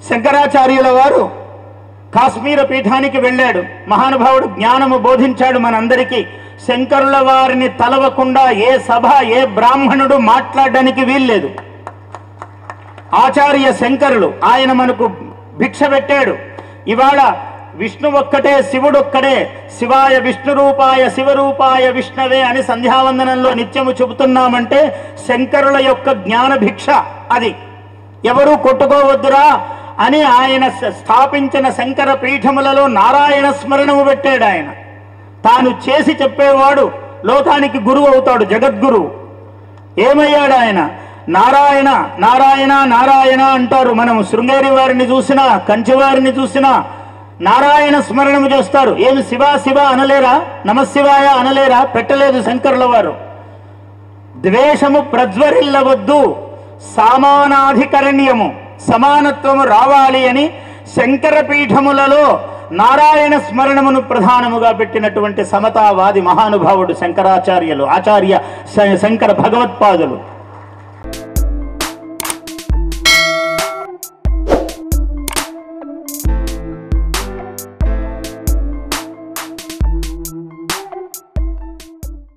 శంకరాచార్యుల వారు కాశ్మీర పీఠానికి వెళ్ళాడు మహానుభావుడు జ్ఞానము బోధించాడు మనందరికీ శంకరుల వారిని తలవకుండా ఏ సభ ఏ బ్రాహ్మణుడు మాట్లాడడానికి వీల్లేదు ఆచార్య శంకరులు ఆయన మనకు భిక్ష పెట్టాడు ఇవాళ విష్ణు ఒక్కటే శివుడు ఒక్కడే శివాయ విష్ణు రూపాయ శివరూపాయ విష్ణవే అని సంధ్యావందనంలో నిత్యము చెబుతున్నామంటే శంకరుల యొక్క జ్ఞాన భిక్ష అది ఎవరు కొట్టుకోవద్దురా అని ఆయన స- స్థాపించిన శంకర పీఠములలో నారాయణ స్మరణము పెట్టాడు ఆయన తాను చేసి చెప్పేవాడు లోకానికి గురువు అవుతాడు జగద్గురువు ఏమయ్యాడు ఆయన నారాయణ నారాయణ నారాయణ అంటారు మనము శృంగేరి వారిని చూసినా కంచి వారిని చూసినా నారాయణ స్మరణము చేస్తారు ఏమి శివ శివ అనలేరా నమశివాయ అనలేరా పెట్టలేదు శంకరుల వారు ద్వేషము ప్రజ్వరిల్లవద్దు సామానాధికరణ్యము సమానత్వము రావాలి అని శంకర పీఠములలో నారాయణ స్మరణమును ప్రధానముగా పెట్టినటువంటి సమతావాది మహానుభావుడు శంకరాచార్యులు ఆచార్య శ- శంకర భగవత్పాదులు